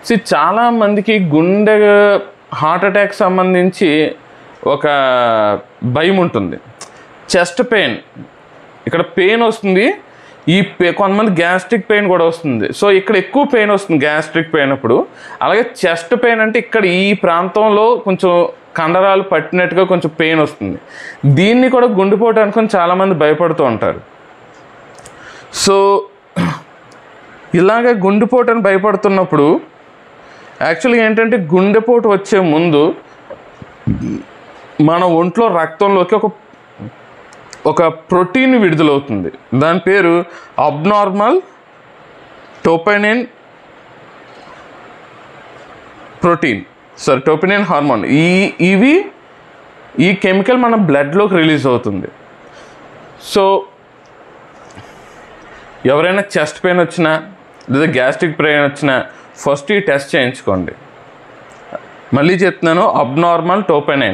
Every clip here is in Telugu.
సో చాలా మందికి గుండె హార్ట్ అటాక్ సంబంధించి ఒక భయం ఉంటుంది చెస్ట్ పెయిన్ ఇక్కడ పెయిన్ వస్తుంది ఈ పే కొంతమంది గ్యాస్ట్రిక్ పెయిన్ కూడా వస్తుంది సో ఇక్కడ ఎక్కువ పెయిన్ వస్తుంది గ్యాస్ట్రిక్ పెయిన్ అప్పుడు అలాగే చెస్ట్ పెయిన్ అంటే ఇక్కడ ఈ ప్రాంతంలో కొంచెం కండరాలు పట్టినట్టుగా కొంచెం పెయిన్ వస్తుంది దీన్ని కూడా గుండెపోటు అనుకొని చాలామంది భయపడుతూ ఉంటారు సో ఇలాగ గుండెపోటు అని భయపడుతున్నప్పుడు యాక్చువల్గా ఏంటంటే గుండెపోటు వచ్చే ముందు మన ఒంట్లో రక్తంలోకి ఒక ఒక ప్రోటీన్ విడుదలవుతుంది దాని పేరు abnormal troponin protein sorry troponin hormone ఈ ఇవి ఈ కెమికల్ మన బ్లడ్లోకి రిలీజ్ అవుతుంది సో ఎవరైనా చెస్ట్ పెయిన్ వచ్చినా లేదా గ్యాస్ట్రిక్ పెయిన్ వచ్చినా ఫస్ట్ ఈ టెస్ట్ చేయించుకోండి మళ్ళీ చెప్తున్నాను అబ్నార్మల్ టోపెనైన్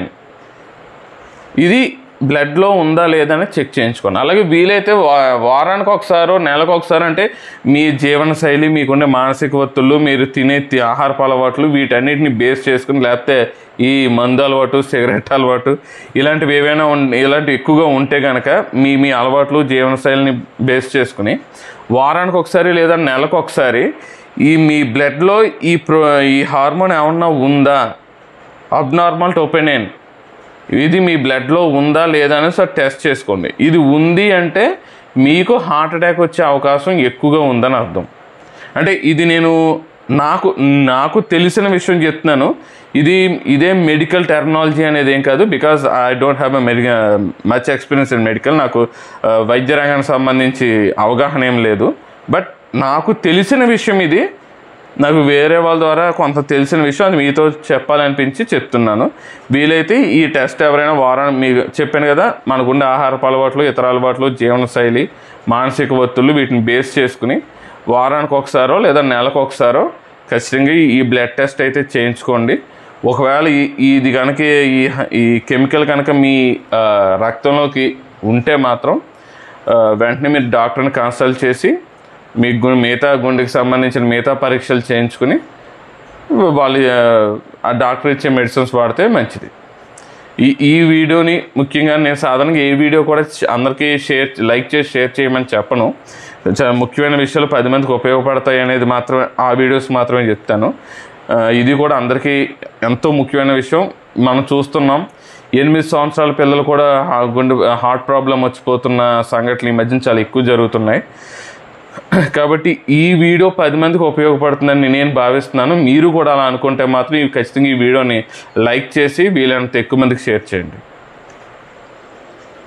ఇది బ్లడ్లో ఉందా లేదని చెక్ చేయించుకోండి అలాగే వీలైతే వా- వారానికి ఒకసారో నెలకు ఒకసారి అంటే మీ జీవన శైలి మీకుండే మానసిక ఒత్తులు మీరు తినే తి- ఆహారపు అలవాట్లు వీటన్నిటిని బేస్ చేసుకుని లేకపోతే ఈ మందు అలవాటు సిగరెట్ అలవాటు ఇలాంటివి ఏవైనా ఉన్- ఇలాంటివి ఎక్కువగా ఉంటే కనుక మీ మీ అలవాట్లు జీవన శైలిని బేస్ చేసుకుని వారానికి ఒకసారి లేదా నెలకు ఒకసారి ఈ మీ బ్లడ్లో ఈ ప్రో ఈ హార్మోన్ ఏమన్నా ఉందా అబ్నార్మల్ టోపెనేన్ ఇది మీ బ్లడ్లో ఉందా లేదా అని సార్ టెస్ట్ చేసుకోండి ఇది ఉంది అంటే మీకు హార్ట్ అటాక్ వచ్చే అవకాశం ఎక్కువగా ఉందని అర్థం అంటే ఇది నేను నాకు నాకు తెలిసిన విషయం చెప్తున్నాను ఇది ఇదే మెడికల్ టెర్మినాలజీ అనేది ఏం కాదు because I don't have a medic much experience in medical నాకు ఆ, వైద్య రంగానికి సంబంధించి అవగాహన ఏం లేదు బట్ నాకు తెలిసిన విషయం ఇది నాకు వేరే వాళ్ళ ద్వారా కొంత తెలిసిన విషయం అది మీతో చెప్పాలనిపించి చెప్తున్నాను వీలైతే ఈ టెస్ట్ ఎవరైనా వారం మీకు చెప్పాను కదా మనకుండే ఆహారపు అలవాట్లు ఇతర అలవాట్లు జీవనశైలి మానసిక ఒత్తులు వీటిని బేస్ చేసుకుని వారానికి ఒకసారో లేదా నెలకు ఒకసారో ఖచ్చితంగా ఈ బ్లడ్ టెస్ట్ అయితే చేయించుకోండి ఒకవేళ ఈ- ఇది కనుక ఈ ఈ కెమికల్ కనుక మీ ఆ, రక్తంలోకి ఉంటే మాత్రం ఆ, వెంటనే మీరు డాక్టర్ని కన్సల్ట్ చేసి మీ గు మిగతా గుండెకి సంబంధించిన మిగతా పరీక్షలు చేయించుకుని వాళ్ళు ఆ, ఆ డాక్టర్ ఇచ్చే మెడిసిన్స్ వాడితే మంచిది ఈ ఈ వీడియోని ముఖ్యంగా నేను సాధారణంగా ఏ వీడియో కూడా చ- అందరికీ షేర్ లైక్ చేసి షేర్ చేయమని చెప్పను చాలా ముఖ్యమైన విషయాలు పది మందికి ఉపయోగపడతాయి అనేది మాత్రమే ఆ వీడియోస్ మాత్రమే చెప్తాను ఆ, ఇది కూడా అందరికీ ఎంతో ముఖ్యమైన విషయం మనం చూస్తున్నాం ఎనిమిది సంవత్సరాల పిల్లలు కూడా ఆ గుండె హార్ట్ ప్రాబ్లం వచ్చిపోతున్న సంఘటనలు ఈ మధ్యన చాలా ఎక్కువ జరుగుతున్నాయి కాబట్టి ఈ వీడియో పది మందికి ఉపయోగపడుతుందని నేను భావిస్తున్నాను మీరు కూడా అలా అనుకుంటే మాత్రం ఈ ఖచ్చితంగా ఈ వీడియోని లైక్ చేసి వీలైనంత ఎక్కువ మందికి షేర్ చేయండి